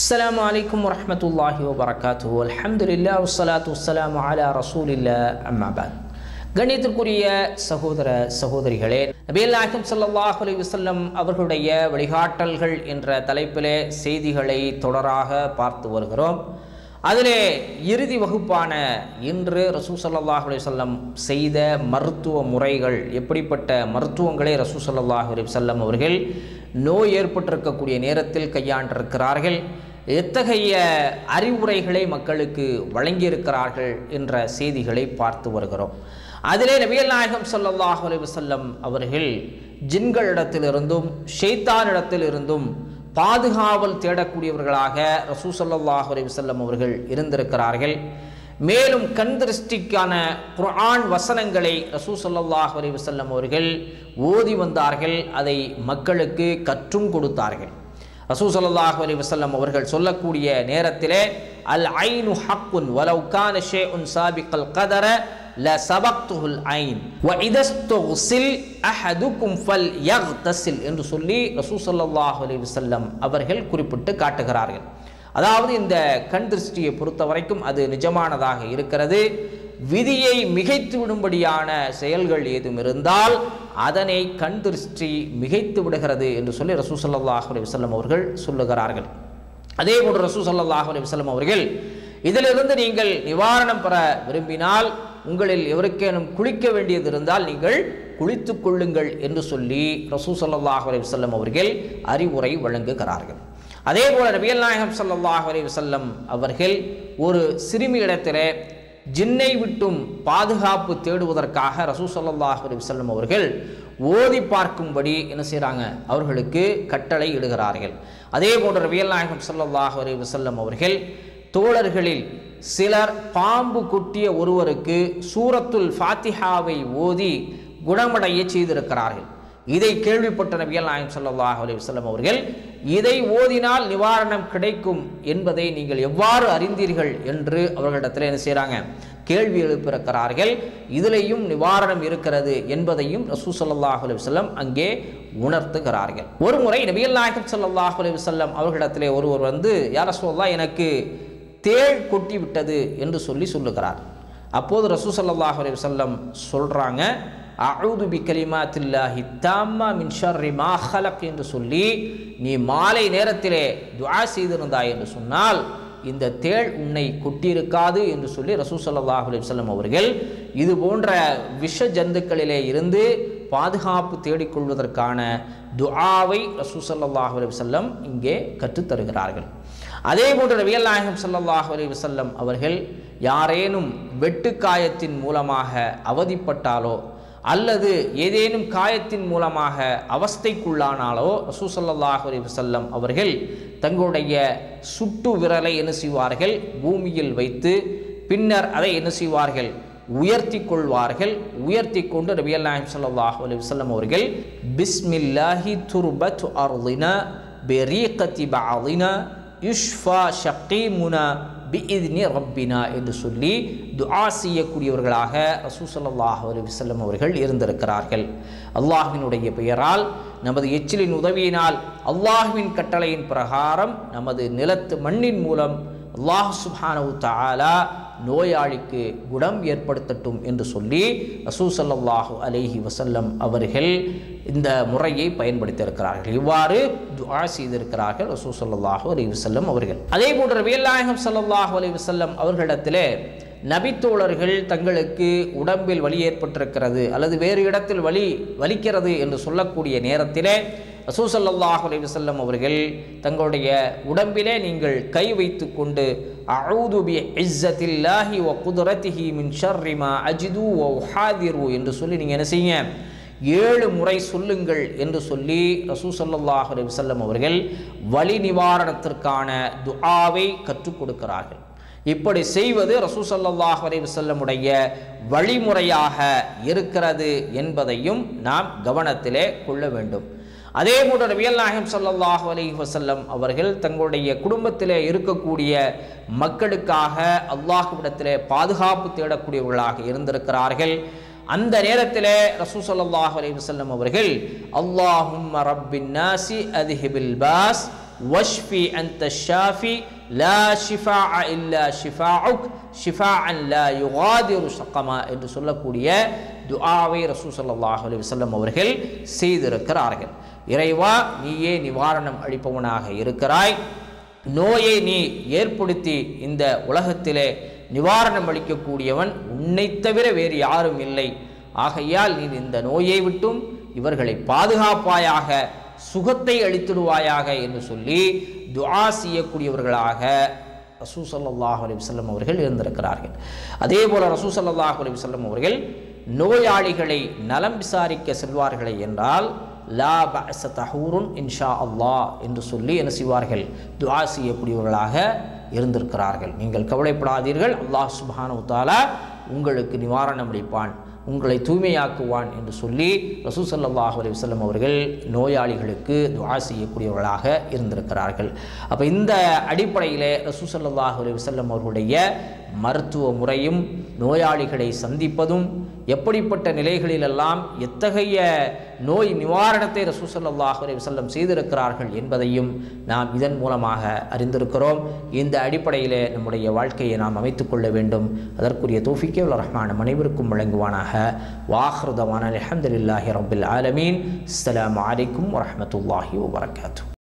السلام عليكم ورحمة الله وبركاته الحمد لله والصلاة والسلام على رسول الله أما بعد கணியத்திற்குரிய சகோதர சகோதரிகளே நபியல் நாயகம் ஸல்லல்லாஹு அலைஹி வஸல்லம் அவர்களுடைய வழிகாட்டல்கள் என்ற தலைப்பிலே செய்திகளை தொடராக பார்த்து வருகிறோம் அதிலே இறுதி வகுப்பான இன்று ரசூ ஸல்லல்லாஹு அலைஹி வஸல்லம் செய்த மருத்துவ முறைகள் எப்படிப்பட்ட மருத்துவங்களை ரசூ ஸல்லல்லாஹு அலைஹி வஸல்லம் அவர்கள் நோய் ஏற்பட்டிருக்கக்கூடிய நேரத்தில் கையாண்டிருக்கிறார்கள் எத்தகைய அறிவுரைகளை மக்களுக்கு வழங்கியிருக்கிறார்கள் என்ற செய்திகளை பார்த்து வருகிறோம் அதிலே நபியல் நாயகம் ஸல்லல்லாஹு அலைஹி வஸல்லம் அவர்கள் ஜின்களிடத்திலிருந்தும் ஷைத்தானிடத்திலிருந்தும் பாதுகாவல் தேடக்கூடியவர்களாக ரசூ ஸல்லல்லாஹு அலைஹி வஸல்லம் அவர்கள் இருந்திருக்கிறார்கள் மேலும் கண் திருஷ்டிக்கான குர்ஆன் வசனங்களை ரசூ ஸல்லல்லாஹு அலைஹி வஸல்லம் அவர்கள் ஓதி வந்தார்கள் அதை மக்களுக்கு கற்றும் கொடுத்தார்கள் ரசூ ஸல்லல்லாஹு அலைஹி வஸல்லம் அவர்கள் சொல்லக்கூடிய நேரத்திலே அல் ஐனு ஹக்குன் வலவ் கான ஷேஉன் சாபிகல் கதர ல சபக்துஹுல் ஐன் வ இதஸ்துக்ஸில் அஹதுக்கும் ஃபல் யக்தஸில் என்று சொல்லி ரசூ ஸல்லல்லாஹு அலைஹி வஸல்லம் அவர்கள் குறிப்பிட்டு காட்டுகிறார்கள் அதாவது இந்த கண் திருஷ்டியை பொறுத்த வரைக்கும் அது நிஜமானதாக இருக்கிறது விதியை மிகைத்து விடும்படியான செயல்கள் ஏதும் இருந்தால் அதனை கண் திருஷ்டி மிகைத்து விடுகிறது என்று சொல்லி ரசூ ஸல்லல்லாஹு அலைஹி வஸல்லம் அவர்கள் சொல்லுகிறார்கள் அதே போன்று ரசூ ஸல்லல்லாஹு அலைஹி வஸல்லம் அவர்கள் இதிலிருந்து நீங்கள் நிவாரணம் பெற விரும்பினால் உங்களில் எவருக்கேனும் குளிக்க வேண்டியது இருந்தால் நீங்கள் குளித்துக் கொள்ளுங்கள் என்று சொல்லி ரசூ ஸல்லல்லாஹு அலைஹி வஸல்லம் அவர்கள் அறிவுரை வழங்குகிறார்கள் அதே போல நபியல் நாயகம் ஸல்லல்லாஹு அலைஹி வஸல்லம் அவர்கள் ஒரு சிறுமி இடத்திலே ஜின்னை விட்டும் பாதுகாப்பு தேடுவதற்காக ரசூ ஸல்லல்லாஹு அலைஹி வஸல்லம் அவர்கள் ஓதி பார்க்கும்படி என்ன செய்கிறாங்க அவர்களுக்கு கட்டளை இடுகிறார்கள் அதே போன்ற ரபியல் நாயகம் ஸல்லல்லாஹு அலைஹி வஸல்லம் அவர்கள் தோழர்களில் சிலர் பாம்பு கொட்டிய ஒருவருக்கு சூரத்துல் ஃபாத்திஹாவை ஓதி குணமடைய செய்திருக்கிறார்கள் இதை கேள்விப்பட்ட நபியல் நாயம் ஸல்லல்லாஹு அலைஹி வஸல்லம் அவர்கள் இதை ஓதினால் நிவாரணம் கிடைக்கும் என்பதை நீங்கள் எவ்வாறு அறிந்தீர்கள் என்று அவர்களிடத்தில் என்ன செய்கிறாங்க கேள்வி எழுப்பியிருக்கிறார்கள் இதிலேயும் நிவாரணம் இருக்கிறது என்பதையும் ரசூ ஸல்லல்லாஹு அலைஹி வஸல்லம் அங்கே உணர்த்துகிறார்கள் ஒரு முறை நபியல் நாயகம் ஸல்லல்லாஹு அலைஹி வஸல்லம் அவர்களிடத்திலே ஒருவர் வந்து யார சொல்லலாம் எனக்கு தேள் கொட்டி விட்டது என்று சொல்லி சொல்லுகிறார் அப்போது ரசூ ஸல்லல்லாஹு அலைஹி வஸல்லம் சொல்கிறாங்க அவுது பி கலிமாத்தில்லாஹி தாம்மா மின் ஷர்ரி மா ஹலக் என்று சொல்லி நீ மாலை நேரத்திலே துஆ செய்திருந்தாய் என்று சொன்னால் இந்த தேள் உன்னை கொட்டியிருக்காது என்று சொல்லி ரசூ ஸல்லல்லாஹு அலைஹி வஸல்லம் அவர்கள் இது போன்ற விஷ ஜந்துக்களிலே இருந்து பாதுகாப்பு தேடிக்கொள்வதற்கான துஆவை ரசூ ஸல்லல்லாஹு அலைஹி வஸல்லம் இங்கே கற்றுத்தருகிறார்கள் அதே போன்று நபியல் நாயகம் ஸல்லல்லாஹு அலைஹி வஸல்லம் அவர்கள் யாரேனும் வெட்டுக்காயத்தின் மூலமாக அவதிப்பட்டாலோ அல்லது ஏதேனும் காயத்தின் மூலமாக அவஸ்தைக்குள்ளானாலோ ரசூ ஸல்லல்லாஹு அலைஹி வஸல்லம் அவர்கள் தங்களுடைய சுட்டு விரலை என்ன செய்வார்கள் பூமியில் வைத்து பின்னர் அதை என்ன செய்வார்கள் உயர்த்தி கொள்வார்கள் உயர்த்தி கொண்டு நபியல் நாயம் ஸல்லல்லாஹு அலைஹி வஸல்லம் அவர்கள் பிஸ்மில்லாஹி துர்பத் அர்லினா பெரீகத்தி பஅலினா யுஷ்ஃபா ஷக்கீமுனா பிஇத்னி ரப்பினா என்று சொல்லி துஆ செய்யக்கூடியவர்களாக ரசூ ஸல்லல்லாஹு அலைஹி வஸல்லம் அவர்கள் இருந்திருக்கிறார்கள் அல்லாஹ்வினுடைய பெயரால் நமது எச்சிலின் உதவியினால் அல்லாஹ்வின் கட்டளையின் பிரகாரம் நமது நிலத்து மண்ணின் மூலம் அல்லாஹ் சுப்ஹானஹு தஆலா நோயாளிக்கு குணம் ஏற்படுத்தட்டும் என்று சொல்லி ரசூ ஸல்லல்லாஹு அலைஹி வஸல்லம் அவர்கள் இந்த முறையை பயன்படுத்தியிருக்கிறார்கள் இவ்வாறு துஆ செய்திருக்கிறார்கள் ரசூ ஸல்லல்லாஹு அலைஹி வஸல்லம் அவர்கள் அதே போன்று நபியல் நாயகம் ஸல்லல்லாஹு அலைஹி வஸல்லம் அவர்களிடத்திலே நபித்தோழர்கள் தங்களுக்கு உடம்பில் வலி ஏற்பட்டிருக்கிறது அல்லது வேறு இடத்தில் வலி வலிக்கிறது என்று சொல்லக்கூடிய நேரத்திலே ரசூசல்லாஹ் அலைஹி வஸல்லம் அவர்கள் தங்களுடைய உடம்பிலே நீங்கள் கை வைத்து கொண்டு அஊது பி இஸ்ஸத்தில்லாஹி வ குதுரத்திஹி மின் ஷர்ரி மா அஜிது வ உஹாதிரு என்று சொல்லி நீங்கள் என்ன செய்யுங்க ஏழு முறை சொல்லுங்கள் என்று சொல்லி ரசூ சல்லாஹ் அலைஹி வஸல்லம் அவர்கள் வலி நிவாரணத்திற்கான துஆவை கற்றுக் கொடுக்கிறார்கள் இப்படி செய்வது ரசூ சல்லாஹ் அலைஹி வஸல்லமுடைய வழிமுறையாக இருக்கிறது என்பதையும் நாம் கவனத்திலே கொள்ள வேண்டும் அதே போன்று நபியல் நாயகம் ஸல்லல்லாஹு அலைஹி வஸல்லம் அவர்கள் தங்களுடைய குடும்பத்திலே இருக்கக்கூடிய மக்களுக்காக அல்லாஹ்விடத்திலே பாதுகாப்பு தேடக்கூடியவர்களாக இருந்திருக்கிறார்கள் அந்த நேரத்திலே ரசூ ஸல்லல்லாஹு அலைஹி வஸல்லம் அவர்கள் அல்லாஹும்ம ரப்பின் நாசி அதிஹிபில் பாஸ் வஷ்ஃபி அந்த ஷாஃபி லா ஷிஃபா இல்லா ஷிஃபாஉக் ஷிஃபாஅன் லா யுகாதிரு சக்கமா என்று சொல்லக்கூடிய துஆவை ரசூ ஸல்லல்லாஹு அலைஹி வஸல்லம் அவர்கள் செய்திருக்கிறார்கள் இறைவா நீயே நிவாரணம் அளிப்பவனாக இருக்கிறாய் நோயை நீ ஏற்படுத்தி இந்த உலகத்திலே நிவாரணம் அளிக்கக்கூடியவன் உன்னை தவிர வேறு யாரும் இல்லை ஆகையால் நீ இந்த நோயை விட்டும் இவர்களை பாதுகாப்பாயாக சுகத்தை அளித்திடுவாயாக என்று சொல்லி துஆ செய்யக்கூடியவர்களாக ரசூ ஸல்லல்லாஹு அலைஹி வஸல்லம் அவர்கள் இருந்திருக்கிறார்கள் அதே போல ரசூ ஸல்லல்லாஹு அலைஹி வஸல்லம் அவர்கள் நோயாளிகளை நலம் விசாரிக்க செல்வார்களே என்றால் லா பஅஸ தஹூருன் இன்ஷா அல்லாஹ் என்று சொல்லி என்ன செய்வார்கள் துஆ செய்யக்கூடியவர்களாக இருந்திருக்கிறார்கள் நீங்கள் கவலைப்படாதீர்கள் அல்லாஹ் சுப்ஹானஹு தஆலா உங்களுக்கு நிவாரணம் அளிப்பான் உங்களை தூய்மையாக்குவான் என்று சொல்லி ரசூ ஸல்லல்லாஹு அலைஹி வஸல்லம் அவர்கள் நோயாளிகளுக்கு துஆ செய்யக்கூடியவர்களாக இருந்திருக்கிறார்கள் அப்போ இந்த அடிப்படையிலே ரசூ ஸல்லல்லாஹு அலைஹி வஸல்லம் அவர்களுடைய மருத்துவ முறையும் நோயாளிகளை சந்திப்பதும் எப்படிப்பட்ட நிலைகளிலெல்லாம் எத்தகைய நோய் நிவாரணத்தை ரசூ ஸல்லல்லாஹு அலைஹி வஸல்லம் செய்திருக்கிறார்கள் என்பதையும் நாம் இதன் மூலமாக அறிந்திருக்கிறோம் இந்த அடிப்படையிலே நம்முடைய வாழ்க்கையை நாம் அமைத்துக் கொள்ள வேண்டும் அதற்குரிய தோஃபிக்கே உள்ள ரஹ்மான் அனைவருக்கும் வழங்குவானாக வாஹ்ருதவான அலமதுல்லாஹி ரபில் ஆலமீன் அஸ்ஸலாமு அலைக்கும் வரஹ்மத்துல்லாஹி வபரகாத்து